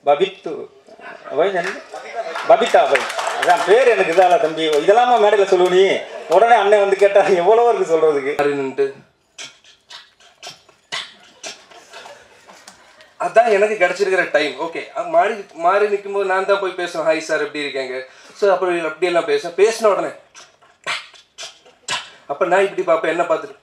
பபித்து வயசு என்ன பபிதா வை அதான் பேர் எனக்கு இதால தம்பி இதெல்லாமா மேடையில் சொல்லுவ நீ உடனே அண்ணன் வந்து கேட்டா எவ்வளவோ இருக்கு சொல்றதுக்கு மாறி நின்னுட்டு அதான் எனக்கு கிடைச்சிருக்கிற டைம் ஓகே மாறி மாறி நிற்கும்போது நான் தான் போய் பேசுவேன் ஹாய் சார் எப்படி இருக்கேங்க ஸோ அப்புறம் அப்படியெல்லாம் பேசுவேன் பேசின உடனே அப்போ நான் இப்படி பார்ப்பேன் என்ன பார்த்துட்டு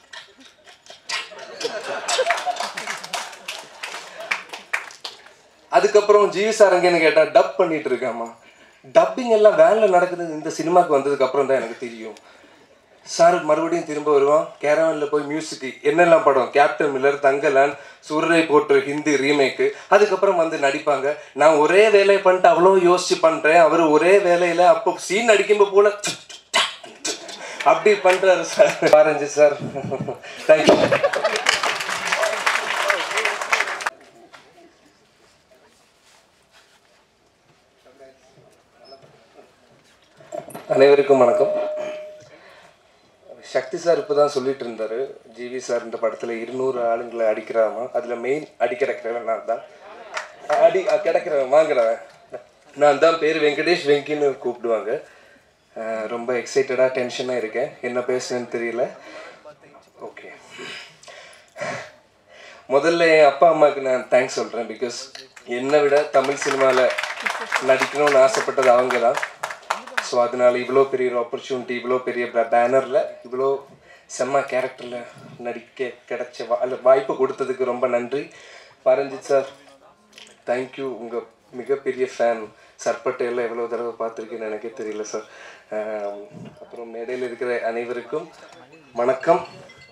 அதுக்கப்புறம் ஜிவி சார் அங்கேன்னு கேட்டால் டப் பண்ணிட்டு இருக்காமா டப்பிங் எல்லாம் வேனில் நடக்குது இந்த சினிமாக்கு வந்ததுக்கு அப்புறம் தான் எனக்கு தெரியும் சார் மறுபடியும் திரும்ப வருவான் கேரவனில் போய் மியூசிக்கு என்னெல்லாம் படம் கேப்டன் மில்லர் தங்கலான் சூரரை போட்டு ஹிந்தி ரீமேக்கு அதுக்கப்புறம் வந்து நடிப்பாங்க நான் ஒரே வேலையை பண்ணிட்டு அவ்வளோ யோசிச்சு பண்ணுறேன் அவர் ஒரே வேலையில் அப்போ சீன் அடிக்கும்போது போல அப்படி பண்ணுறாரு சார் பாரஞ்சு சார் தேங்க்யூ அனைவருக்கும் வணக்கம் சக்தி சார் இப்போ தான் சொல்லிட்டு இருந்தாரு ஜிவி சார் இந்த படத்தில் இருநூறு ஆளுங்களை அடிக்கிறாமா அதில் மெயின் அடிக்கிறக்கிறவன் நான் தான் அடி அ, கிடைக்கிறவன் வாங்குறவன் நான் தான் பேர் வெங்கடேஷ் வெங்கின்னு கூப்பிடுவாங்க அஹ், ரொம்ப எக்ஸைட்டடாக டென்ஷனாக இருக்கேன் என்ன பேசுனேன்னு தெரியல ஓகே முதல்ல என் அப்பா அம்மாவுக்கு நான் தேங்க்ஸ் சொல்கிறேன் பிகாஸ் என்னை விட தமிழ் சினிமாவில் நடிக்கணும்னு ஆசைப்பட்டது அவங்க தான் ஸோ அதனால இவ்வளோ பெரிய ஒரு ஆப்பர்ச்சுனிட்டி இவ்வளோ பெரிய பேனரில் இவ்வளோ செம்ம கேரக்டரில் நடிக்க கிடைச்ச வா அல்ல வாய்ப்பு கொடுத்ததுக்கு ரொம்ப நன்றி பரஞ்சித் சார் தேங்க்யூ உங்கள் மிகப்பெரிய ஃபேன் சர்பட்டையெல்லாம் எவ்வளோ தடவை பார்த்துருக்கேன்னு எனக்கே தெரியல சார் அப்புறம் மேடையில் இருக்கிற அனைவருக்கும் வணக்கம்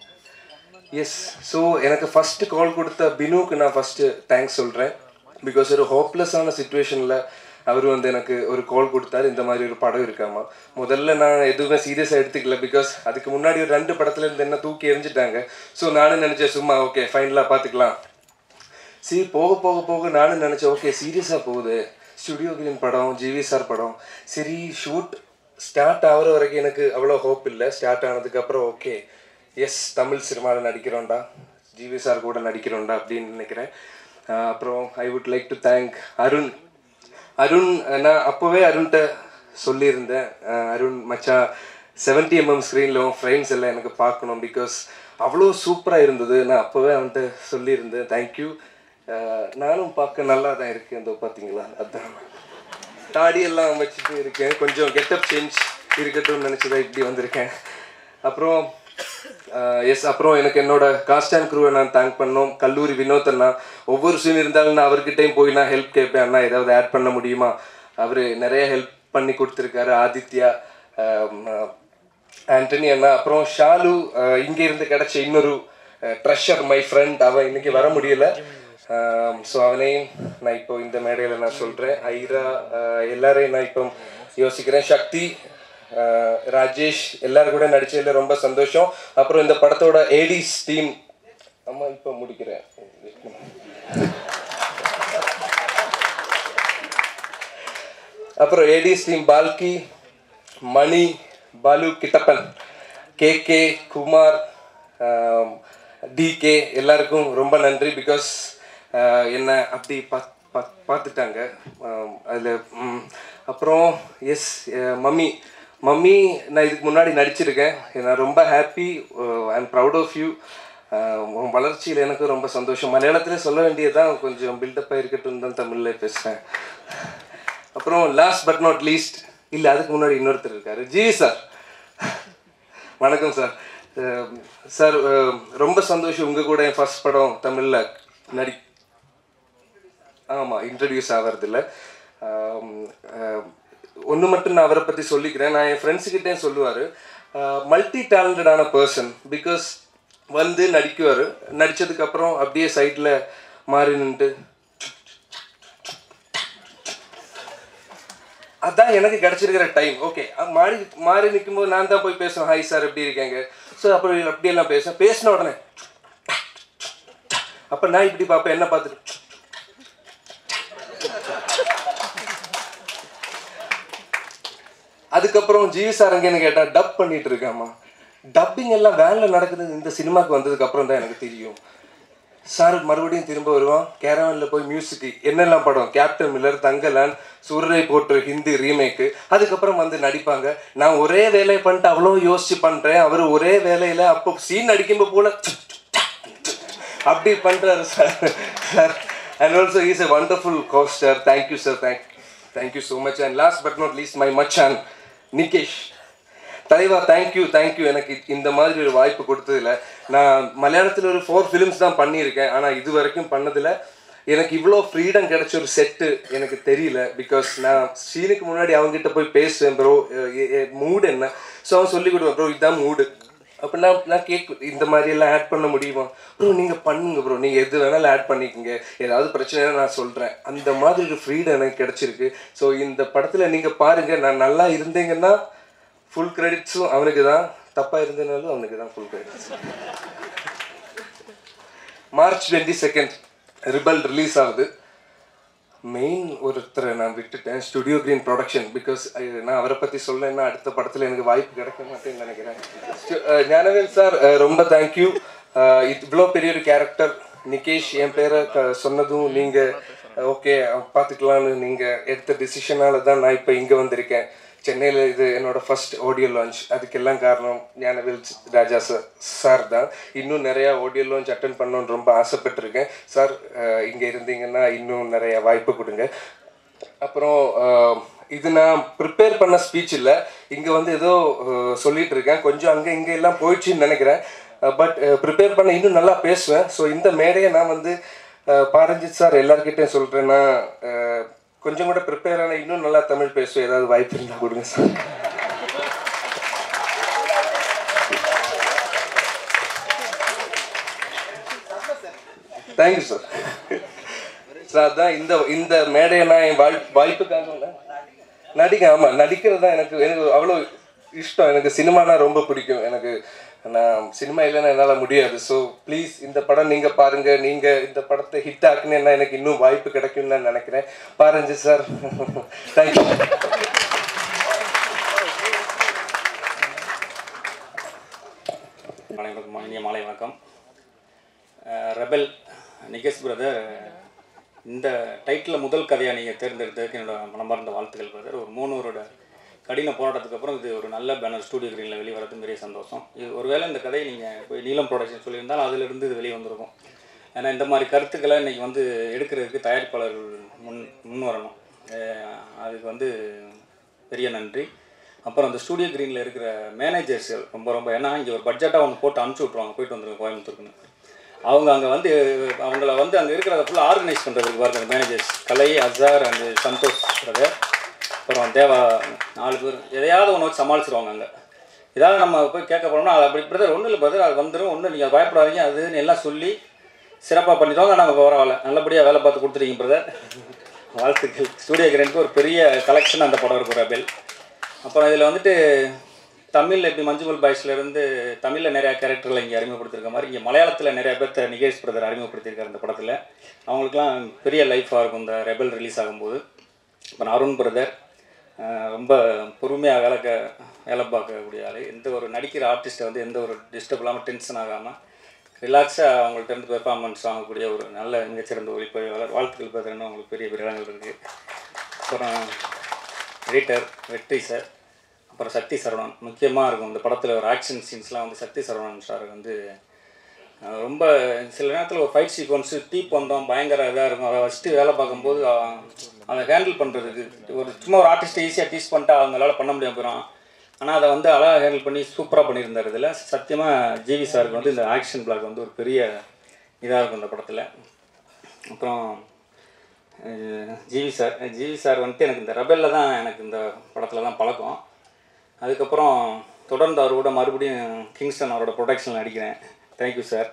எஸ் ஸோ எனக்கு ஃபஸ்ட்டு கால் கொடுத்த பினுக்கு நான் ஃபஸ்ட்டு தேங்க்ஸ் சொல்கிறேன் பிகாஸ் ஒரு ஹோப்லெஸ்ஸான சுச்சுவேஷனில் அவர் வந்து எனக்கு ஒரு கால் கொடுத்தாரு இந்த மாதிரி ஒரு படம் இருக்காமா முதல்ல நான் எதுவுமே சீரியஸாக எடுத்துக்கல பிகாஸ் அதுக்கு முன்னாடி ஒரு ரெண்டு படத்துல இருந்து என்ன தூக்கி எறிஞ்சிட்டாங்க ஸோ நானும் நினச்சேன் சும்மா ஓகே ஃபைனலாக பார்த்துக்கலாம் சரி போக போக போக நானும் நினச்சேன் ஓகே சீரியஸாக போகுது ஸ்டுடியோ கிரீன் படம் ஜிவி சார் படம் சரி ஷூட் ஸ்டார்ட் ஆகிற வரைக்கும் எனக்கு அவ்வளோ ஹோப் இல்லை ஸ்டார்ட் ஆனதுக்கப்புறம் ஓகே எஸ் தமிழ் சினிமாவில் நடிக்கிறோம்டா ஜிவி சார் கூட நடிக்கிறோம்டா அப்படின்னு நினைக்கிறேன் ஆஹ் அப்புறம் I would like to thank Arun Arun நான் அப்போவே அருண்கிட்ட சொல்லியிருந்தேன் அஹ் அருண் மச்சான் செவன்டி எம்எம் ஸ்க்ரீனில் ஃப்ரேம்ஸ் எல்லாம் எனக்கு பார்க்கணும் பிகாஸ் அவ்வளோ சூப்பராக இருந்தது நான் அப்போவே அவன்கிட்ட சொல்லியிருந்தேன் தேங்க்யூ நானும் பார்க்க நல்லா தான் இருக்கேன் இந்த பார்த்தீங்களா அதான் தாடி எல்லாம் வச்சுட்டு இருக்கேன் கொஞ்சம் கெட்டப் சேஞ்ச் இருக்கட்டும்னு நினச்சி தான் இப்படி வந்திருக்கேன் அப்புறம் எஸ் அப்புறம் எனக்கு என்னோட காஸ்ட் அண்ட் க்ரூவை நான் தேங்க் பண்ணோம் கல்லூரி வினோத் அண்ணா ஒவ்வொரு சீன் இருந்தாலும் நான் அவர்கிட்டயும் போய் நான் ஹெல்ப் கேட்பேன் அண்ணா ஏதாவது ஆட் பண்ண முடியுமா அவர் நிறைய ஹெல்ப் பண்ணி கொடுத்துருக்காரு ஆதித்யா ஆம், ஆண்டனி அண்ணா அப்புறம் ஷாலு அஹ், இங்க இருந்து கிடைச்ச இன்னொரு ட்ரெஷர் மை ஃப்ரெண்ட் அவன் இன்னைக்கு வர முடியல ஸோ அவனையும் நான் இப்போ இந்த மேடையில் நான் சொல்கிறேன் ஐரா அஹ், எல்லாரையும் நான் இப்போ யோசிக்கிறேன் சக்தி அஹ், ராஜேஷ் எல்லாரும் கூட நடிச்சதுல ரொம்ப சந்தோஷம் அப்புறம் இந்த படத்தோட ஏடிஸ் டீம் அம்மா இப்போ முடிக்கிறேன் அப்புறம் ADs team Balki Mani Balu Kittappan K K Kumar DK எல்லாருக்கும் ரொம்ப நன்றி பிகாஸ் என்னை அப்படி பாத் பாத் பார்த்துட்டாங்க அதில் அப்புறம் எஸ் மம்மி மம்மி நான் இதுக்கு முன்னாடி நடிச்சிருக்கேன் நான் ரொம்ப happy I am proud of you உன் வளர்ச்சியில் எனக்கு ரொம்ப சந்தோஷம் மலையாளத்தில் சொல்ல வேண்டியதுதான் கொஞ்சம் பில்டப்பாக இருக்கட்டும் தான் தமிழில் பேசுகிறேன் அப்புறம் லாஸ்ட் பட் நாட் லீஸ்ட் இல்லை அதுக்கு முன்னாடி இன்னொருத்தர் இருக்காரு ஜிவி சார் வணக்கம் சார் சார் ரொம்ப சந்தோஷம் உங்கள் கூட என் ஃபர்ஸ்ட் படம் தமிழில் நடி ஆமாம் இன்ட்ரடியூஸ் ஆகிறதில்ல ஒன்று மட்டும் நான் அவரை பற்றி சொல்லிக்கிறேன் நான் என் ஃப்ரெண்ட்ஸுக்கிட்டே சொல்லுவார் மல்டி டேலண்டடான பர்சன் பிகாஸ் வந்து நடிக்குவார் நடித்ததுக்கப்புறம் அப்படியே சைடில் மாறி நின்றுட்டு அதான் எனக்கு கிடைச்சிருக்கிற டைம் ஓகே மாறி மாறி நிற்கும்போது நான் தான் போய் பேசுவேன் ஹாய் சார் எப்படி இருக்கேங்க ஸோ அப்புறம் அப்படியெல்லாம் பேசுவேன் பேசின உடனே அப்போ நான் இப்படி பார்ப்பேன் என்ன பார்த்துட்டு அதுக்கப்புறம் ஜிவி சார் அங்கேன்னு கேட்டால் டப் பண்ணிட்டு இருக்காமா டப்பிங் எல்லாம் வேனில் நடக்குது இந்த சினிமாக்கு வந்ததுக்கு அப்புறம் தான் எனக்கு தெரியும் சார் மறுபடியும் திரும்ப வருவோம் கேரவனில் போய் மியூசிக் என்னெல்லாம் படம் கேப்டன் மில்லர் தங்கலான் சூரரை போட்டு ஹிந்தி ரீமேக்கு அதுக்கப்புறம் வந்து நடிப்பாங்க நான் ஒரே வேலையை பண்ணிட்டு அவ்வளோ யோசிச்சு பண்ணுறேன் அவர் ஒரே வேலையில் அப்போ சீன் அடிக்கும்போது போல அப்படி பண்ணுறாரு sir sir and also is a wonderful costar thank you sir thank thank you so much and last but not least my மச்சான் நிகேஷ் தலைவா தேங்க்யூ தேங்க்யூ எனக்கு இந்த மாதிரி ஒரு வாய்ப்பு கொடுத்ததில்ல நான் மலையாளத்தில் ஒரு ஃபோர் ஃபிலிம்ஸ் தான் பண்ணியிருக்கேன் ஆனால் இது வரைக்கும் பண்ணதில் எனக்கு இவ்வளோ ஃப்ரீடம் கிடைச்ச ஒரு செட்டு எனக்கு தெரியல பிகாஸ் நான் சீனுக்கு முன்னாடி அவங்ககிட்ட போய் பேசுவேன் ப்ரோ மூடு என்ன ஸோ அவன் சொல்லி கொடுவேன் ப்ரோ இதுதான் மூடு அப்போ நான் நான் கேட்க இந்த மாதிரி எல்லாம் ஆட் பண்ண முடியுமா ப்ரோ நீங்கள் பண்ணுங்க ப்ரோ நீங்கள் எது வேணாலும் ஆட் பண்ணிக்கோங்க ஏதாவது பிரச்சனைனா நான் சொல்கிறேன் அந்த மாதிரி ஒரு ஃப்ரீடம் எனக்கு கிடச்சிருக்கு ஸோ இந்த படத்தில் நீங்கள் பாருங்கள் நான் நல்லா இருந்தீங்கன்னா ஃபுல் கிரெடிட்ஸும் அவனுக்கு தான் தப்பாக இருந்தனாலும் அவனுக்கு தான் full credits March twenty second rebel release ஆகுது மெயின் ஒருத்தரை நான் விட்டுட்டேன் ஸ்டுடியோ கிரீன் ப்ரொடக்ஷன் பிகாஸ் நான் அவரை பற்றி சொல்லலைன்னா அடுத்த படத்தில் எனக்கு வாய்ப்பு கிடைக்க மாட்டேன்னு நினைக்கிறேன் Stu- அஹ் ஞானவேல் சார் ரொம்ப தேங்க்யூ இவ்வளோ பெரிய ஒரு கேரக்டர் நிகேஷ் என் பேரை க- சொன்னதும் நீங்கள் ஓகே பார்த்துக்கலான்னு நீங்கள் எடுத்த டிசிஷனால தான் நான் இப்போ இங்கே வந்திருக்கேன் சென்னையில் இது என்னோட ஃபர்ஸ்ட் ஆடியோ லான்ச் அதுக்கெல்லாம் காரணம் ஞானவேல் ராஜா சார் சார் தான் இன்னும் நிறையா ஆடியோ லான்ச் அட்டன் பண்ணணும்னு ரொம்ப ஆசைப்பட்டிருக்கேன் சார் இங்கே இருந்தீங்கன்னா இன்னும் நிறைய வாய்ப்பு கொடுங்க அப்புறம் அஹ், இது நான் ப்ரிப்பேர் பண்ண ஸ்பீச் இல்லை இங்கே வந்து ஏதோ அஹ், சொல்லிட்டு இருக்கேன் கொஞ்சம் அங்கே இங்கே எல்லாம் போயிடுச்சுன்னு நினைக்கிறேன் பட் ப்ரிப்பேர் பண்ண இன்னும் நல்லா பேசுவேன் ஸோ இந்த மேடையை நான் வந்து அஹ், பாரஞ்சித் சார் எல்லார்கிட்டையும் சொல்கிறேன்னா கொஞ்சம் கூட ப்ரிப்பேர் ஆன இன்னும் நல்லா தமிழ் பேசுவேன் ஏதாவது வாய்ப்பு இருந்தால் கொடுங்க சார் தேங்க்யூ சார் சார் அதான் இந்த இந்த மேடையை நான் என் வாய் வாய்ப்புக்காக இல்ல. நடிக்க ஆமாம் நடிக்கிறது தான் எனக்கு எனக்கு அவ்வளோ இஷ்டம் எனக்கு சினிமானா ரொம்ப பிடிக்கும் எனக்கு நான் சினிமா இல்லைன்னா என்னால் முடியாது ஸோ ப்ளீஸ் இந்த படம் நீங்கள் பாருங்கள் நீங்கள் இந்த படத்தை ஹிட் ஆக்குனேன்னா எனக்கு இன்னும் வாய்ப்பு கிடைக்கும்னு நான் நினைக்கிறேன் பாருங்க சார் தேங்க்யூ அனைவருக்கும் இனிய மாலை வணக்கம் ரெபல் நிகேஷ் பிரதர் இந்த டைட்டில் முதல் கதையாக நீங்கள் தேர்ந்தெடுத்ததுக்கு என்னோட மனமார்ந்த வாழ்த்துக்கள் பிரதர் ஒரு மூணு வருட கடின போராட்டத்துக்கு அப்புறம் இது ஒரு நல்ல பேனர் ஸ்டூடியோ கிரீனில் வெளிவரது பெரிய சந்தோஷம் இது ஒருவேளை இந்த கதையை நீங்கள் போய் நீலம் ப்ரொடக்ஷன் சொல்லியிருந்தாலும் அதிலிருந்து இது வெளியே வந்திருக்கும் ஏன்னா இந்த மாதிரி கருத்துக்களை இன்றைக்கி வந்து எடுக்கிறதுக்கு தயாரிப்பாளர்கள் முன் முன் வரணும் அஹ் அதுக்கு வந்து பெரிய நன்றி அப்புறம் அந்த ஸ்டூடியோ கிரீனில் இருக்கிற மேனேஜர்ஸ் ரொம்ப ரொம்ப ஏன்னா இங்கே ஒரு பட்ஜெட்டாக ஒன்று போட்டு அனுப்பிச்சி விட்ருவாங்க போயிட்டு வந்துருங்க கோயம்புத்தூருக்குன்னு அவங்க அங்கே வந்து அவங்கள வந்து அங்கே இருக்கிறத ஃபுல்லாக ஆர்கனைஸ் பண்ணுறதுக்கு பாருங்க managers Kalai Azar and Santhosh brother அப்புறம் தேவா நாலு பேர் எதையாவது ஒன்று வச்சு சமாளிச்சிருவாங்க அங்கே ஏதாவது நம்ம போய் கேட்க போனோம்னா அது அப்படி பிரதர் ஒன்றும் இல்லை பிரதர் அது வந்துடும் ஒன்றும் நீங்கள் பயப்படாதீங்க அதுன்னு எல்லாம் சொல்லி சிறப்பாக பண்ணிட்டோங்க நாங்கள் பரவாயில்ல நல்லபடியாக வேலை பார்த்து கொடுத்துருக்கீங்க பிரதர் வாழ்த்துக்கள் ஸ்டூடியோ கிரேனுக்கு ஒரு பெரிய கலெக்ஷன் அந்த படம் இருக்கும் ரபேல் அப்புறம் இதில் வந்துட்டு தமிழில் எப்படி மஞ்சுமல் பாய்ஸ்லேருந்து தமிழில் நிறையா கேரக்டரில் இங்கே அறிமுகப்படுத்திருக்க மாதிரி இங்கே மலையாளத்தில் நிறைய பேர்த்த நிகேஷ் பிரதர் அறிமுகப்படுத்தியிருக்காரு இந்த படத்தில் அவங்களுக்குலாம் பெரிய லைஃபாக இருக்கும் இந்த ரெபல் ரிலீஸ் ஆகும்போது அப்புறம் அருண் பிரதர் ரொம்ப பொறுமையாக வேலை க வேலை பார்க்கக்கூடிய ஆள் எந்த ஒரு நடிக்கிற ஆர்டிஸ்ட்டை வந்து எந்த ஒரு டிஸ்டர்ப் இல்லாமல் டென்ஷன் ஆகாமல் ரிலாக்ஸாக அவங்கள்ட்ட இருந்து பெர்ஃபார்மன்ஸ் வாங்கக்கூடிய ஒரு நல்ல மிகச்சிறந்த ஒளிப்பதிவாளர் வாழ்த்துக்கள் பிரதர்னு அவங்களுக்கு பெரிய விரதங்கள் இருக்குது அப்புறம் எடிட்டர் வெற்றி சார் அப்புறம் சக்தி சரவணன் முக்கியமாக இருக்கும் இந்த படத்தில் ஒரு ஆக்ஷன் சீன்ஸ்லாம் வந்து சக்தி சரவணன் சார் வந்து அஹ், ரொம்ப சில நேரத்தில் ஒரு ஃபைட் சீக்வன்ஸு டீப் வந்தோம் பயங்கர இதாக இருக்கும் அதை வச்சுட்டு வேலை பார்க்கும்போது அவன் அதை ஹேண்டில் பண்ணுறதுக்கு ஒரு சும்மா ஒரு ஆர்டிஸ்ட்டை ஈஸியாக டீஸ் பண்ணிட்டு அவங்களால பண்ண முடியாம போயிடும் ஆனால் அதை வந்து அழகாக ஹேண்டில் பண்ணி சூப்பராக பண்ணியிருந்தார் இதில் சத்தியமாக ஜிவி சாருக்கு வந்து இந்த ஆக்ஷன் பிளாக் வந்து ஒரு பெரிய இதாக இருக்கும் இந்த படத்தில் அப்புறம் அஹ், ஜிவி சார் ஜிவி சார் வந்துட்டு எனக்கு இந்த ரெபலில் தான் எனக்கு இந்த படத்தில் தான் பழக்கம் அதுக்கப்புறம் தொடர்ந்து அவர் கூட மறுபடியும் கிங்ஸ்டன் அவரோட ப்ரொடக்ஷனில் நடிக்கிறேன் தேங்க்யூ சார்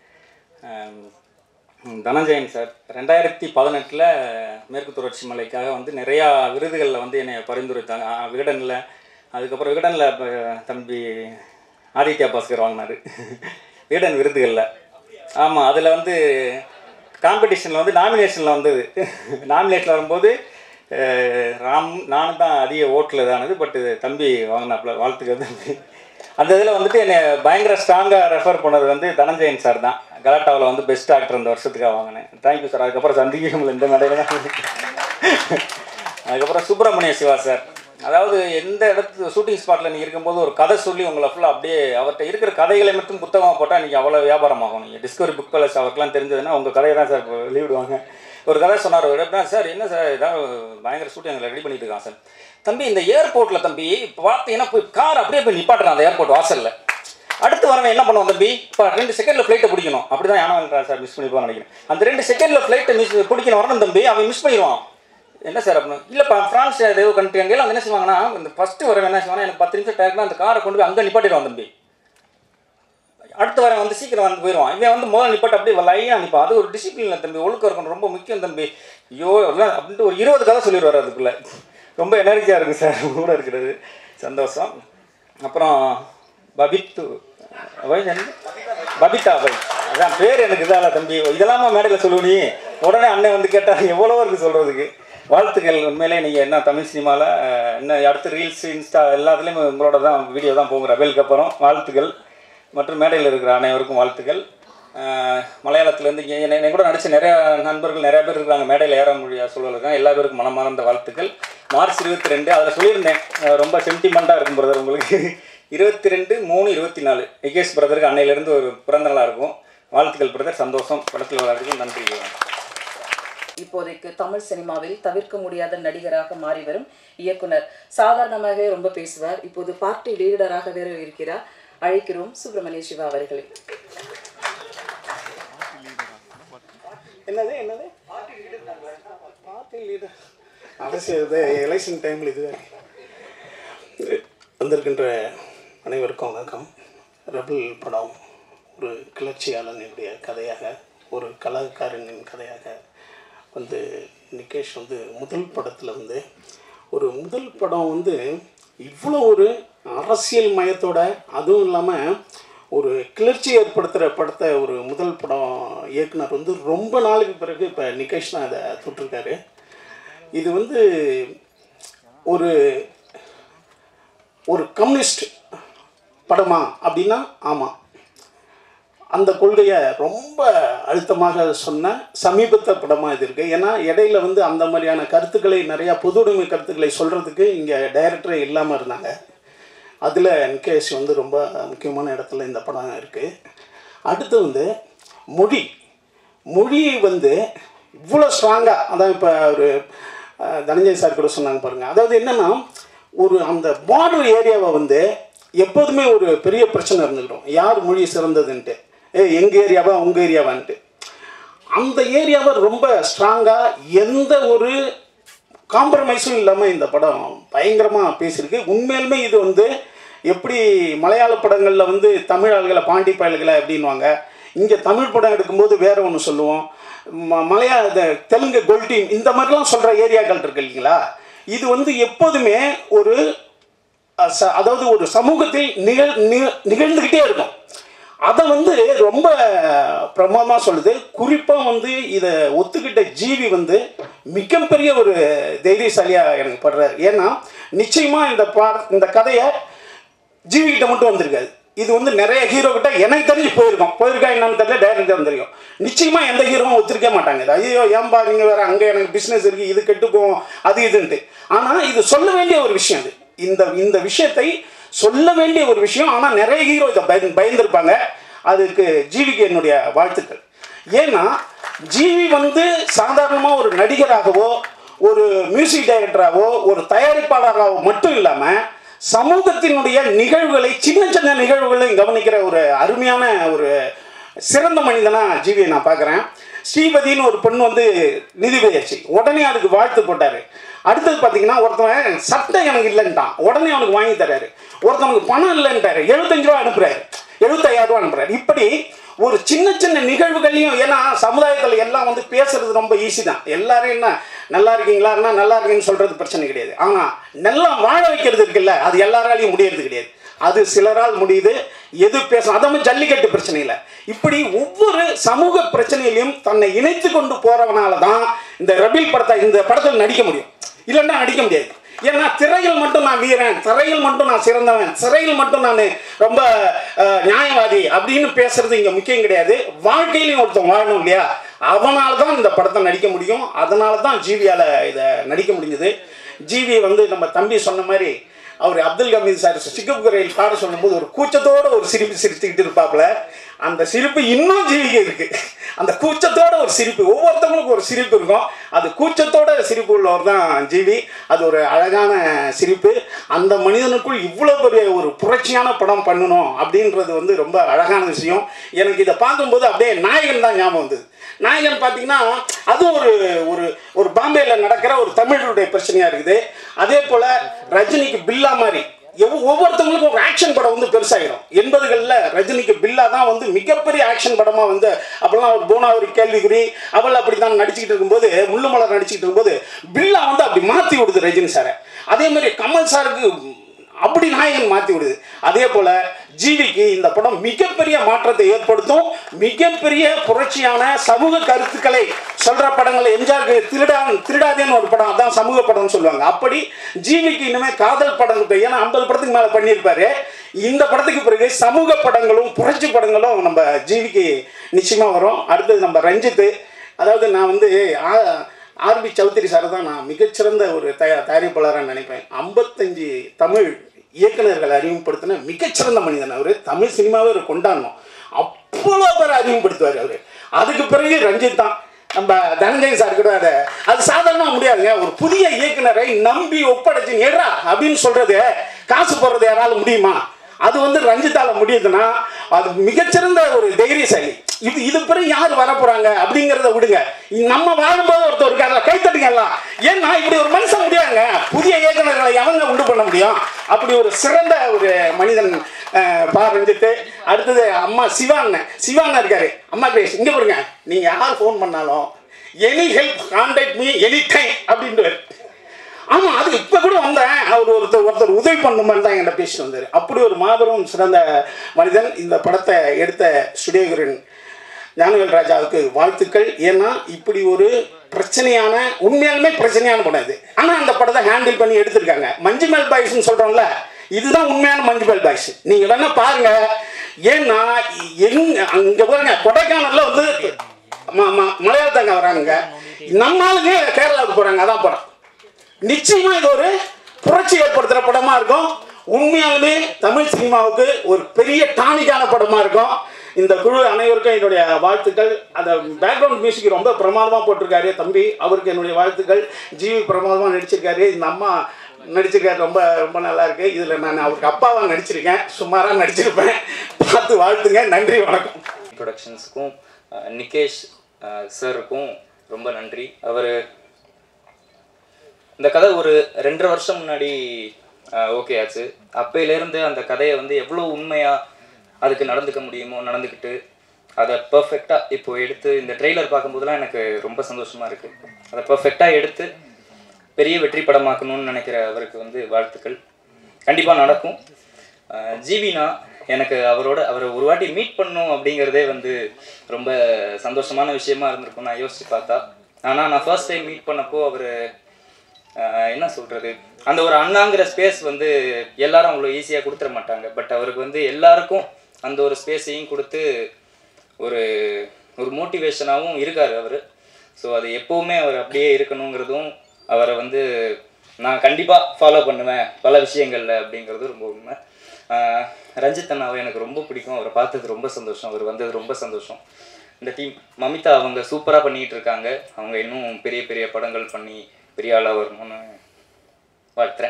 தனஞ்சயன் சார் ரெண்டாயிரத்தி பதினெட்டில் மேற்கு தொடர்ச்சி மலைக்காக வந்து நிறையா விருதுகளில் வந்து என்னை பரிந்துரைத்தாங்க ஆ, விகடனில் அதுக்கப்புறம் விகடனில் இப்போ தம்பி ஆதித்யா பாஸ்கர் வாங்கினார் விகடன் விருதுகளில் ஆமாம் அதில் வந்து காம்படிஷனில் வந்து நாமினேஷனில் வந்தது நாமினேஷனில் வரும்போது அஹ், ராம் நானும் தான் அதிக ஓட்டில் இதானது பட் தம்பி வாங்கினாப்புல வாழ்த்துக்கள் தம்பி அந்த இதில் வந்துட்டு என்னை பயங்கர ஸ்ட்ராங்காக ரெஃபர் பண்ணது வந்து தனஞ்சயன் சார் தான் கலாட்டாவில் வந்து பெஸ்ட் ஆக்டர் இந்த வருஷத்துக்காக வாங்கினேன் தேங்க்யூ சார் அதுக்கப்புறம் சந்திக்க முடியல இந்த மேடையில் தான் அதுக்கப்புறம் சுப்பிரமணிய சிவா சார் அதாவது எந்த இடத்து ஷூட்டிங் ஸ்பாட்டில் நீங்கள் இருக்கும்போது ஒரு கதை சொல்லி உங்களை ஃபுல்லாக அப்படியே அவர்கிட்ட இருக்கிற கதைகளை மட்டும் புத்தகமாக போட்டால் இன்றைக்கி அவ்வளோ வியாபாரமாகும் நீங்கள் டிஸ்கவரி புக் பேலஸ் அவருக்குலாம் தெரிஞ்சதுன்னா உங்கள் கதையை தான் சார் இப்போ வெளியிடுவாங்க ஒரு கதை சொன்னார் எப்படின்னா சார் என்ன சார் ஏதாவது பயங்கர ஷூட்டிங் ரெடி பண்ணிட்டு இருக்கான் சார் தம்பி இந்த ஏர்போர்ட்டில் தம்பி இப்போ பார்த்தீங்கன்னா போய் கார் அப்படியே போய் நிப்பாட்டுறான் அந்த ஏர்போர்ட் வாசலில் அடுத்து வரவன் என்ன பண்ணுவான் தம்பி இப்போ ரெண்டு செகண்டில் ஃப்ளைட்டை பிடிக்கணும் அப்படி தான் யானை சார் மிஸ் பண்ணிப்பான்னு நினைக்கிறேன் அந்த ரெண்டு செகண்டில் ஃப்ளைட்டை மிஸ் பிடிக்கணும் வரணும் தம்பி அவன் மிஸ் பண்ணிடுவான் என்ன சார் அப்படின்னு இல்லைப்பா ஃப்ரான்ஸ் ஏதோ கண்ட்ரி அங்கேயும் அவங்க என்ன செய்வாங்கன்னா இந்த ஃபஸ்ட்டு வரவன் என்ன செய்வாங்கன்னா எனக்கு பத்து நிமிஷம் டேரக்டாக அந்த காரை கொண்டு போய் அங்கே நிப்பாட்டிடுவான் தம்பி அடுத்து வரவன் வந்து சீக்கிரம் வந்து போயிடுவான் இவன் வந்து முதல்ல நிப்பாட்டு அப்படியே லைனாக நிற்பான் அது ஒரு டிசிப்ளினில் தம்பி ஒழுக்கம் இருக்கணும் ரொம்ப முக்கியம் தம்பி ஐயோ எல்லாம் அப்படின்ட்டு ஒரு இருபது கதை சொல்லிடுவார் அதுக்குள்ளே ரொம்ப எனர்ஜியாக இருக்குது சார் கூட இருக்கிறது சந்தோஷம் அப்புறம் பபித்து அவை என்ன? பபிதா அவை அதான் பேர் எனக்கு இதால தம்பி இதெல்லாமா மேடையில் சொல்லுவ நீ உடனே அண்ணன் வந்து கேட்டால் எவ்வளோ இருக்குது சொல்கிறதுக்கு வாழ்த்துக்கள் உண்மையிலே நீங்கள் என்ன தமிழ் சினிமாவில் என்ன அடுத்து ரீல்ஸ் இன்ஸ்டா எல்லாத்துலேயும் உங்களோட தான் வீடியோ தான் போகும் ரபேலுக்கு அப்புறம் வாழ்த்துக்கள் மற்றும் மேடையில் இருக்கிற அனைவருக்கும் வாழ்த்துக்கள் அஹ் மலையாளத்துலேருந்து இங்கே என்னை என்னை கூட நடிச்ச நிறைய நண்பர்கள் நிறைய பேர் இருக்காங்க மேடையில் ஏற முடியாது சொல்லுவாங்க எல்லா பேருக்கும் மனமார்ந்த வாழ்த்துக்கள் மார்ச் இருபத்தி ரெண்டு அதில் சொல்லியிருந்தேன் அஹ் ரொம்ப சென்டிமெண்ட்டாக இருக்கும் பிரதர் உங்களுக்கு இருபத்தி ரெண்டு மூணு இருபத்தி நாலு நிகேஷ் பிரதருக்கு அன்னையிலேருந்து ஒரு பிறந்த நாளாக இருக்கும் வாழ்த்துக்கள் பிரதர் சந்தோஷம் படத்தில் விளையாடுறதுக்கு நன்றி இப்போதைக்கு தமிழ் சினிமாவில் தவிர்க்க முடியாத நடிகராக மாறி வரும் இயக்குனர் சாதாரணமாகவே ரொம்ப பேசுவார் இப்போது பார்ட்டி லீடராக வேற இருக்கிறார் அழைக்கிறோம் சுப்பிரமணிய சிவா அவர்களை என்னது என்னது பார்ட்டி லீடர் அரசியல் இது எலெக்ஷன் டைமில் இது வந்திருக்கின்ற அனைவருக்கும் வணக்கம் ரெபல் படம் ஒரு கிளர்ச்சியாளனுடைய கதையாக ஒரு கலாக்காரனின் கதையாக வந்து நிகேஷ் வந்து முதல் படத்தில் வந்து ஒரு முதல் படம் வந்து இவ்வளோ ஒரு அரசியல் மயத்தோட அதுவும் இல்லாமல் ஒரு கிளர்ச்சி ஏற்படுத்துகிற படத்தை ஒரு முதல் படம் இயக்குனர் வந்து ரொம்ப நாளுக்கு பிறகு இப்போ நிகேஷ் தான் அதை தொட்டிருக்காரு இது வந்து ஒரு ஒரு கம்யூனிஸ்ட் படமா அப்படின்னா ஆமாம் அந்த கொள்கையை ரொம்ப அழுத்தமாக சொன்ன சமீபத்த படமாக இது இருக்குது ஏன்னா இடையில வந்து அந்த மாதிரியான கருத்துக்களை நிறையா பொது உடைமை கருத்துக்களை சொல்கிறதுக்கு இங்கே டைரக்டரே இல்லாமல் இருந்தாங்க அதில் நிகேஷ் வந்து ரொம்ப முக்கியமான இடத்துல இந்த படம் இருக்குது அடுத்து வந்து மொழி மொழி வந்து இவ்வளோ ஸ்ட்ராங்காக அதான் இப்போ ஒரு அஹ், தனஞ்சய் சார் கூட சொன்னாங்க பாருங்கள் அதாவது என்னென்னா ஒரு அந்த பார்டர் ஏரியாவை வந்து எப்போதுமே ஒரு பெரிய பிரச்சனை இருந்துக்கிடும் யார் மொழி சிறந்ததுன்ட்டு ஏ எங்கள் ஏரியாவா உங்கள் ஏரியாவான்ட்டு அந்த ஏரியாவை ரொம்ப ஸ்ட்ராங்காக எந்த ஒரு காம்ப்ரமைஸும் இல்லாமல் இந்த படம் பயங்கரமாக பேசியிருக்கு உண்மையிலுமே இது வந்து எப்படி மலையாள படங்களில் வந்து தமிழ் ஆள்களை பாண்டி பயல்களை அப்படின்வாங்க இங்கே தமிழ் படம் எடுக்கும்போது வேற ஒன்று சொல்லுவோம் ம மலையாள இந்த தெலுங்கு கோல் டீம் இந்த மாதிரிலாம் சொல்கிற ஏரியாக்கள் இருக்கு இல்லைங்களா இது வந்து எப்போதுமே ஒரு அஹ், ச- அதாவது ஒரு சமூகத்தில் நிகழ் நிக- நிகழ்ந்துக்கிட்டே இருக்கும் அதை வந்து ரொம்ப பிரமாதமாக சொல்லுது குறிப்பாக வந்து இதை ஒத்துக்கிட்ட ஜீவி வந்து மிகப்பெரிய ஒரு தைரியசாலியாக எனக்கு படுறாரு ஏன்னா நிச்சயமாக இந்த பா இந்த கதையை ஜீவி கிட்ட மட்டும் வந்திருக்காது இது வந்து நிறைய ஹீரோ கிட்ட எனக்கு தெரிஞ்சு போயிருக்கோம் போயிருக்கா என்னன்னு தெரியல டேரக்டர் தெரியும் நிச்சயமா எந்த ஹீரோவும் ஒத்துருக்க மாட்டாங்க இது ஐயோ ஏன்பா நீங்க வேற அங்க எனக்கு பிசினஸ் இருக்கு இது கெட்டு போகும் அது இதுன்ட்டு ஆனா இது சொல்ல வேண்டிய ஒரு விஷயம் இது இந்த இந்த விஷயத்தை சொல்ல வேண்டிய ஒரு விஷயம் ஆனா நிறைய ஹீரோ இதை பயந்து பயந்துருப்பாங்க அதுக்கு ஜீவிக்கு என்னுடைய வாழ்த்துக்கள் ஏன்னா ஜீவி வந்து சாதாரணமாக ஒரு நடிகராகவோ ஒரு மியூசிக் டைரக்டராகவோ ஒரு தயாரிப்பாளராகவோ மட்டும் இல்லாமல் சமூகத்தினுடைய நிகழ்வுகளை சின்ன சின்ன நிகழ்வுகளையும் கவனிக்கிற ஒரு அருமையான ஒரு சிறந்த மனிதனாக ஜீவியை நான் பார்க்குறேன் ஸ்ரீபதின்னு ஒரு பெண் வந்து நிதிபதி ஆச்சு உடனே அதுக்கு வாழ்த்து போட்டார் அடுத்தது பார்த்தீங்கன்னா ஒருத்தன் சட்டை எனக்கு இல்லைன்ட்டான் உடனே அவனுக்கு வாங்கி தர்றாரு ஒருத்தனுக்கு பணம் இல்லைன்ட்டாரு எழுபத்தஞ்சு ரூபா அனுப்புறாரு எழுபத்தாயிரம் ரூபா அனுப்புறாரு இப்படி ஒரு சின்ன சின்ன நிகழ்வுகளையும் ஏன்னா சமுதாயத்தில் எல்லாம் வந்து பேசுறது ரொம்ப ஈஸி தான் எல்லாரும் என்ன நல்லா இருக்கீங்களான்னா நல்லா இருக்கீங்கன்னு சொல்றது பிரச்சனை கிடையாது ஆனால் நல்லா வாழ வைக்கிறது இருக்குல்ல அது எல்லாராலையும் முடியறது கிடையாது அது சிலரால் முடியுது எது பேசணும் அதை மாதிரி ஜல்லிக்கட்டு பிரச்சனை இல்லை இப்படி ஒவ்வொரு சமூக பிரச்சனையிலையும் தன்னை இணைத்து கொண்டு போறவனால தான் இந்த ரபில் படத்தை இந்த படத்தில் நடிக்க முடியும் இல்லைன்னா நடிக்க முடியாது ஏன்னா திரையில் மட்டும் நான் வீரன் திரையில் மட்டும் நான் சிறந்தவன் சிறையில் மட்டும் நான் ரொம்ப அஹ், நியாயவாதி அப்படின்னு பேசுறது இங்கே முக்கியம் கிடையாது வாழ்க்கையிலையும் ஒருத்தன் வாழணும் இல்லையா அவனால தான் இந்த படத்தை நடிக்க முடியும் அதனால தான் ஜீவியால் இதை நடிக்க முடிஞ்சது ஜீவி வந்து நம்ம தம்பி சொன்ன மாதிரி அவர் அப்துல் கமீத் சார் சிக்கப் குரையில் பாட சொல்லும்போது ஒரு கூச்சத்தோட ஒரு சிரிப்பு சிரிச்சுக்கிட்டு இருப்பாப்புல அந்த சிரிப்பு இன்னும் ஜீவிக்கு இருக்கு அந்த கூச்சத்தோட ஒரு சிரிப்பு ஒவ்வொருத்தவங்களுக்கும் ஒரு சிரிப்பு இருக்கும் அது கூச்சத்தோட சிரிப்பு உள்ளவர் தான் ஜீவி அது ஒரு அழகான சிரிப்பு அந்த மனிதனுக்குள் இவ்வளோ பெரிய ஒரு புரட்சியான படம் பண்ணணும் அப்படின்றது வந்து ரொம்ப அழகான விஷயம் எனக்கு இதை பார்க்கும்போது அப்படியே நாயகன் தான் ஞாபகம் வந்தது நாயகன் பார்த்தீங்கன்னா அதுவும் ஒரு ஒரு ஒரு பாம்பேயில் நடக்கிற ஒரு தமிழருடைய பிரச்சனையாக இருக்குது அதே போல் ரஜினிக்கு பில்லா மாதிரி எவ் ஒவ்வொருத்தவங்களுக்கும் ஒரு ஆக்ஷன் படம் வந்து பெருசாகிடும் எண்பதுகளில் ரஜினிக்கு பில்லா தான் வந்து மிகப்பெரிய ஆக்ஷன் படமாக வந்து அப்போல்லாம் ஒரு போனா ஒரு கேள்விக்குறி அவள் அப்படி தான் நடிச்சுக்கிட்டு இருக்கும்போது முள்ளுமலர் நடிச்சுக்கிட்டு இருக்கும்போது பில்லா வந்து அப்படி மாற்றி விடுது ரஜினி சாரை அதே மாதிரி கமல் சாருக்கு அப்படி நாயகன் மாற்றி விடுது அதே போல் ஜீவிக்கு இந்த படம் மிகப்பெரிய மாற்றத்தை ஏற்படுத்தும் மிகப்பெரிய புரட்சியான சமூக கருத்துக்களை சொல்கிற படங்கள் எம்ஜிஆருக்கு திருடா திருடாதேன்னு ஒரு படம் அதான் சமூக படம்னு சொல்லுவாங்க அப்படி ஜீவிக்கு இனிமேல் காதல் படங்கள் ஏன்னா ஐம்பது படத்துக்கு மேலே பண்ணியிருப்பாரு இந்த படத்துக்கு பிறகு சமூக படங்களும் புரட்சி படங்களும் நம்ம ஜீவிக்கு நிச்சயமாக வரும் அடுத்தது நம்ம ரஞ்சித்து அதாவது நான் வந்து ஆ- ஆர்பி சௌத்ரி சார் தான் நான் மிகச்சிறந்த ஒரு தய தயாரிப்பாளராக நினைப்பேன் ஐம்பத்தஞ்சு தமிழ் இயக்குனர்களை அறிமுகப்படுத்தின மிகச்சிறந்த மனிதன் அவர் தமிழ் சினிமாவை அவர் கொண்டாடணும் அவ்வளோ பேர் அறிமுகப்படுத்துவார் அவர் அதுக்கு பிறகு ரஞ்சித் தான் நம்ம தனஞ்சயன் சார் கூட அதை அது சாதாரணமாக முடியாதுங்க ஒரு புதிய இயக்குனரை நம்பி ஒப்படைச்சு ஏறா அப்படின்னு சொல்றது காசு போடுறது யாரால முடியுமா அது வந்து ரஞ்சித்தால முடியுதுன்னா அது மிகச்சிறந்த ஒரு தைரியசாலி இது இது பிறகு யார் வர போறாங்க அப்படிங்கிறத விடுங்க நம்ம வாழும்போது ஒருத்தர் இருக்காங்க கை தட்டுங்க எல்லாம் ஏன்னா இப்படி ஒரு மனுஷன் முடியாதுங்க புதிய இயக்குநர்களை எவங்க உண்டு பண்ண முடியும் அப்படி ஒரு சிறந்த ஒரு மனிதன் அஹ், பா ரஞ்சித்து அடுத்தது அம்மா சிவான்னு சிவான்னு இருக்காரு அம்மா கிரேஷ் இங்க பாருங்க நீங்க யார் ஃபோன் பண்ணாலும் any help contact me any time அப்படின்ட்டு ஆமா அது இப்ப கூட வந்தேன் அவர் ஒருத்தர் ஒருத்தர் உதவி பண்ணுமான்னு தான் என்கிட்ட பேசிட்டு வந்தார் அப்படி ஒரு மாபெரும் சிறந்த மனிதன் இந்த படத்தை எடுத்த ஸ்டுடியோகரன் ஞானவேல் ராஜாவுக்கு வாழ்த்துக்கள் ஏன்னா இப்படி ஒரு பிரச்சனையான உண்மையாலுமே பிரச்சனையான படம் இது ஆனால் அந்த படத்தை ஹேண்டில் பண்ணி எடுத்திருக்காங்க மஞ்சுமேல் பாய்ஸ்னு சொல்கிறோம்ல இதுதான் உண்மையான மஞ்சுமேல் பாய்ஸ் நீங்கள் வேணா பாருங்க ஏன்னா எங்க அங்கே பாருங்க கொடைக்கானல்ல வந்து ம- ம- மலையாளத்தாங்க வராங்க நம்ம ஆளுங்க கேரளாவுக்கு போகிறாங்க அதான் படம் நிச்சயமா இது ஒரு புரட்சி ஏற்படுத்துற படமா இருக்கும் உண்மையாலுமே தமிழ் சினிமாவுக்கு ஒரு பெரிய டானிக்கான படமா இருக்கும் இந்த குழு அனைவருக்கும் என்னுடைய வாழ்த்துக்கள் அந்த பேக்ரவுண்ட் மியூசிக் ரொம்ப பிரமாதமாக போட்டிருக்காரு தம்பி அவருக்கு என்னுடைய வாழ்த்துக்கள் ஜிவி பிரமாதமாக நடிச்சிருக்காரு இந்த அம்மா நடிச்சிருக்காரு ரொம்ப ரொம்ப நல்லா இருக்கு இதில் நான் அவருக்கு அப்பாவாக நடிச்சிருக்கேன் சுமாராக நடிச்சிருப்பேன் பார்த்து வாழ்த்துங்க நன்றி வணக்கம் ப்ரொடக்ஷன்ஸுக்கும் நிகேஷ் சாருக்கும் ரொம்ப நன்றி அவர் இந்த கதை ஒரு ரெண்டரை வருஷம் முன்னாடி ஓகே ஆச்சு அப்பையிலேருந்து அந்த கதையை வந்து எவ்வளோ உண்மையாக அதுக்கு நடந்துக்க முடியுமோ நடந்துக்கிட்டு அதை பர்ஃபெக்டாக இப்போ எடுத்து இந்த ட்ரெய்லர் பார்க்கும்போதெல்லாம் எனக்கு ரொம்ப சந்தோஷமாக இருக்குது அதை பர்ஃபெக்டாக எடுத்து பெரிய வெற்றி படமாக்கணும்னு நினைக்கிற அவருக்கு வந்து வாழ்த்துக்கள் கண்டிப்பாக நடக்கும் அஹ் ஜீவினா எனக்கு அவரோட அவரை ஒரு வாட்டி மீட் பண்ணும் அப்படிங்கிறதே வந்து ரொம்ப சந்தோஷமான விஷயமா இருந்திருக்கும் நான் யோசிச்சு பார்த்தா ஆனால் நான் ஃபர்ஸ்ட் டைம் மீட் பண்ணப்போ அவர் என்ன சொல்கிறது அந்த ஒரு அண்ணாங்கிற ஸ்பேஸ் வந்து எல்லாரும் அவ்வளோ ஈஸியாக கொடுத்துட மாட்டாங்க பட் அவருக்கு வந்து எல்லாருக்கும் அந்த ஒரு ஸ்பேஸையும் கொடுத்து ஒரு ஒரு மோட்டிவேஷனாகவும் இருக்கார் அவர் ஸோ அது எப்போவுமே அவர் அப்படியே இருக்கணுங்கிறதும் அவரை வந்து நான் கண்டிப்பாக ஃபாலோ பண்ணுவேன் பல விஷயங்களில் அப்படிங்கிறது ரொம்ப உண்மை ஆஹ் ரஞ்சித் அண்ணாவை எனக்கு ரொம்ப பிடிக்கும் அவரை பார்த்தது ரொம்ப சந்தோஷம் அவர் வந்தது ரொம்ப சந்தோஷம் இந்த டீம் மமிதா அவங்க சூப்பராக பண்ணிகிட்டு இருக்காங்க அவங்க இன்னும் பெரிய பெரிய படங்கள் பண்ணி பெரிய ஆளாக வரணும்னு வாழ்த்துறேன்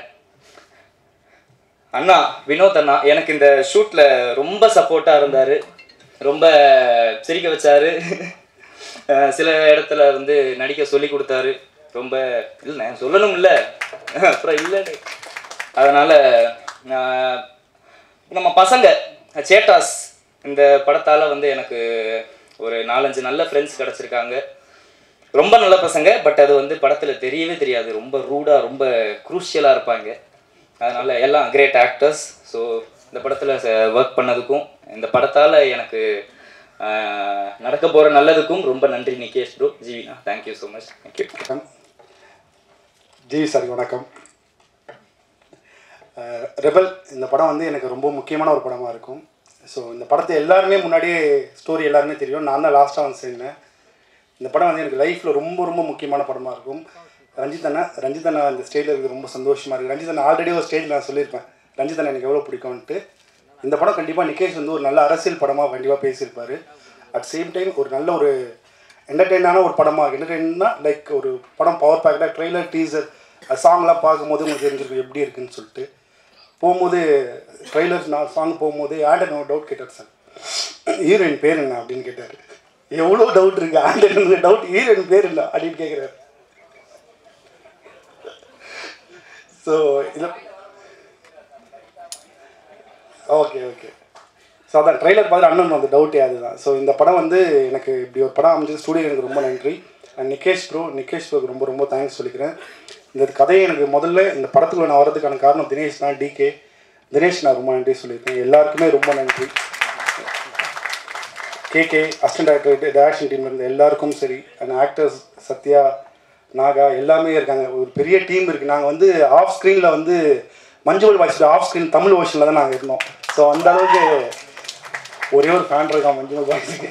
அண்ணா வினோத் அண்ணா எனக்கு இந்த ஷூட்டில் ரொம்ப சப்போர்ட்டாக இருந்தார் ரொம்ப சிரிக்க வச்சாரு அஹ் சில இடத்துல வந்து நடிக்க சொல்லி கொடுத்தாரு ரொம்ப இல்லை சொல்லணும் இல்லை அப்புறம் இல்லைன்னு அதனால் நம்ம பசங்க சேட்டாஸ் இந்த படத்தால் வந்து எனக்கு ஒரு நாலஞ்சு நல்ல ஃப்ரெண்ட்ஸ் கிடச்சிருக்காங்க ரொம்ப நல்ல பசங்க பட் அது வந்து படத்தில் தெரியவே தெரியாது ரொம்ப ரூடாக ரொம்ப குரூஷியலாக இருப்பாங்க அதனால் எல்லாம் கிரேட் ஆக்டர்ஸ் ஸோ இந்த படத்தில் ஒர்க் பண்ணதுக்கும் இந்த படத்தால் எனக்கு ஆஹ், நடக்க போகிற நல்லதுக்கும் ரொம்ப நன்றி நிகேஷ் ப்ரோ ஜீவினா தேங்க்யூ ஸோ மச் தேங்க்யூ வணக்கம் ஜிவி சார் வணக்கம் ரெபல் இந்த படம் வந்து எனக்கு ரொம்ப முக்கியமான ஒரு படமாக இருக்கும் ஸோ இந்த படத்தை எல்லாருமே முன்னாடியே ஸ்டோரி எல்லாருமே தெரியும் நான் தான் லாஸ்ட்டாக வந்து சேர்ந்தேன் இந்த படம் வந்து எனக்கு லைஃப்பில் ரொம்ப ரொம்ப முக்கியமான படமாக இருக்கும் ரஞ்சித் அண்ணா ரஞ்சித் அண்ணா இந்த ஸ்டேஜில் இருக்குது ரொம்ப சந்தோஷமாக இருக்குது ரஞ்சித் அண்ணா ஆல்ரெடி ஒரு ஸ்டேஜில் நான் சொல்லியிருப்பேன் ரஞ்சித் அண்ணா எனக்கு எவ்வளோ பிடிக்கும்ன்ட்டு இந்த படம் கண்டிப்பாக நிகேஷ் வந்து ஒரு நல்ல அரசியல் படமாக கண்டிப்பாக பேசியிருப்பார் அட் சேம் டைம் ஒரு நல்ல ஒரு என்டர்டெயினான ஒரு படமாக என்டர்டெயின்னா லைக் ஒரு படம் பவர் பேக்கில் ட்ரெய்லர் டீசர் சாங்லாம் பார்க்கும்போது உங்களுக்கு தெரிஞ்சிருக்கும் எப்படி இருக்குன்னு சொல்லிட்டு போகும்போது ட்ரெய்லர் நான் சாங் போகும்போது ஆண்டன் ஒரு டவுட் கேட்டார் சார் ஹீரோயின் பேர் என்ன அப்படின்னு கேட்டார் எவ்வளோ டவுட் இருக்கு ஆண்டன் டவுட் ஹீரோயின் பேர் என்ன அப்படின்னு கேட்குறாரு ஸோ இதில் ஓகே ஓகே ஸோ அதான் ட்ரைலர் பார்த்து அண்ணன் அந்த டவுட்டே அதுதான் ஸோ இந்த படம் வந்து எனக்கு இப்படி ஒரு படம் அமைஞ்சது ஸ்டூடியோ எனக்கு ரொம்ப நன்றி அண்ட் நிகேஷ் ப்ரோ நிகேஷ் ப்ரோக்கு ரொம்ப ரொம்ப தேங்க்ஸ் சொல்லிக்கிறேன் இந்த கதையை எனக்கு முதல்ல இந்த படத்துக்குள்ள நான் வரதுக்கான காரணம் தினேஷ் தான் டிகே தினேஷ் நான் ரொம்ப நன்றி சொல்லியிருக்கேன் எல்லாருக்குமே ரொம்ப நன்றி KK assistant director direction team இருந்த எல்லாருக்கும் சரி அண்ட் ஆக்டர்ஸ் சத்யா நாகா எல்லாமே இருக்காங்க ஒரு பெரிய டீம் இருக்குது நாங்கள் வந்து ஆஃப் ஸ்க்ரீனில் வந்து மஞ்சுவல் வாய்ஸ் ஆஃப் ஸ்க்ரீன் தமிழ் ஓஷனில் தான் நாங்கள் இருந்தோம் ஸோ அந்த அளவுக்கு ஒரே ஒரு ஃபேன் இருக்கான் மஞ்சுவல் வாய்ஸுக்கு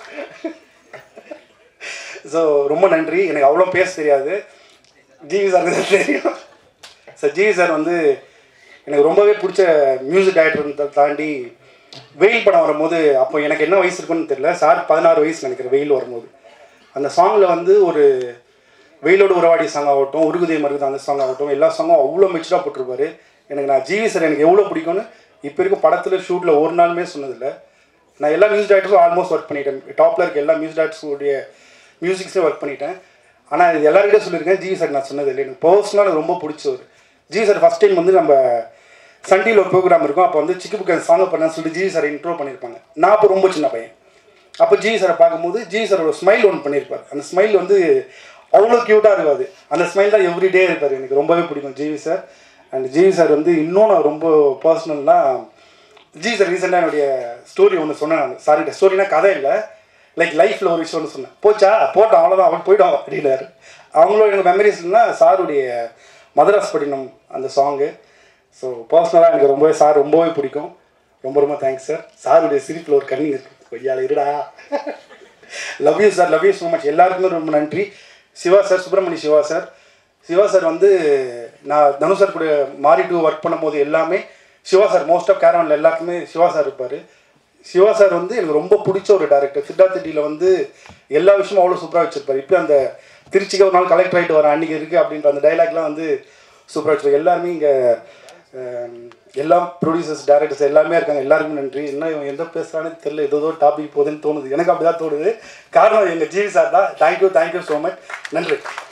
ஸோ ரொம்ப நன்றி எனக்கு அவ்வளோ பேச தெரியாது ஜிவி சாருக்கு தான் தெரியும் சார் ஜிவி சார் வந்து எனக்கு ரொம்பவே பிடிச்ச மியூசிக் டைரக்டர் தாண்டி வெயில் படம் வரும்போது அப்போ எனக்கு என்ன வயசு இருக்குன்னு தெரியல சார் பதினாறு வயசு நினைக்கிறேன் வெயில் வரும்போது அந்த சாங்கில் வந்து ஒரு வெயிலோடு உறவாடி சாங் ஆகட்டும் உருகுதே மருகுது அந்த சாங் ஆகட்டும் எல்லா சாங்கும் அவ்வளோ மெச்சூராக போட்டிருப்பாரு எனக்கு நான் ஜிவி சார் எனக்கு எவ்வளோ பிடிக்கும்னு இப்போ இருக்க படத்தில் ஷூட்டில் ஒரு நாளுமே சொன்னதில்லை நான் எல்லா மியூசிக் டைரக்டர்ஸும் ஆல்மோஸ்ட் ஒர்க் பண்ணிட்டேன் டாப்பில் இருக்க எல்லா மியூசிக் டைரக்டர்ஸுடைய மியூசிக்ஸே ஒர்க் பண்ணிட்டேன் ஆனால் இது எல்லாருக்கிட்டே சொல்லியிருக்கேன் ஜி சார் நான் சொன்னது இல்லை எனக்கு பர்சனலாக எனக்கு ரொம்ப பிடிச்சவர் ஜி சார் ஃபஸ்ட் டைம் வந்து நம்ம சண்டியில் ஒரு ப்ரோக்ராம் இருக்கும் அப்போ வந்து சிக்கு புக்கு சாங் பண்ணேன்னு சொல்லிட்டு ஜி சார் இன்ட்ரோ பண்ணியிருப்பாங்க நான் அப்போ ரொம்ப சின்ன பையன் அப்போ ஜி சாரை பார்க்கும்போது ஜி சாரோட ஸ்மைல் ஒன்று பண்ணியிருப்பார் அந்த ஸ்மைல் வந்து அவ்வளோ க்யூட்டாக இருக்காது அந்த ஸ்மைல் தான் எவ்ரிடே இருப்பார் எனக்கு ரொம்பவே பிடிக்கும் GV sir and GV sir வந்து இன்னும் நான் ரொம்ப பர்சனல்னால் ஜி சார் ரீசெண்டாக என்னுடைய ஸ்டோரி ஒன்று சொன்னேன் நான் சாரிட்ட ஸ்டோரினா கதை இல்லை லைக் லைஃப்பில் ஒரு விஷயம் ஒன்று சொன்னேன் போச்சா போட்டோம் அவ்வளோதான் அவன் போயிடும் அப்படின்னாரு அவங்களோட எனக்கு மெமரிஸ்னால் சாருடைய மதராஸ்பட்டினம் அந்த சாங்கு ஸோ பர்சனலாக எனக்கு ரொம்பவே சார் ரொம்பவே பிடிக்கும் ரொம்ப ரொம்ப தேங்க்ஸ் சார் சாருடைய சிரிப்பில் ஒரு கண்ணி இருக்கு கொய்யால இருடா love you sir love you so much எல்லாருக்குமே ரொம்ப நன்றி Siva sir Subramani Siva sir Siva sir வந்து நான் தனு சார் கூட மாறி டூ ஒர்க் பண்ணும்போது எல்லாமே சிவா சார் மோஸ்ட் ஆஃப் கேரவனில் எல்லாருக்குமே சிவா சார் இருப்பார் சிவா சார் வந்து எனக்கு ரொம்ப பிடிச்ச ஒரு டேரக்டர் சித்தார்த்திட்டியில் வந்து எல்லா விஷயமும் அவ்வளோ சூப்பராக வச்சிருப்பார் இப்போ அந்த திருச்சிக்கு ஒரு நாள் கலெக்டர் ஆகிட்டு வர அன்றைக்கி இருக்குது அப்படின்ற அந்த டைலாக்லாம் வந்து சூப்பராக வச்சிருப்பார் எல்லாருமே இங்கே எல்லா ப்ரொடியூசர்ஸ் டேரக்டர்ஸ் எல்லாமே இருக்காங்க எல்லாருக்கும் நன்றி என்ன இவன் எந்த பேசுகிறானே தெரியல ஏதோ டாபிக் போகுதுன்னு தோணுது எனக்கு அப்படி தான் தோணுது காரணம் எங்கள் ஜிவி சார் தான் தேங்க்யூ தேங்க்யூ ஸோ மச் நன்றி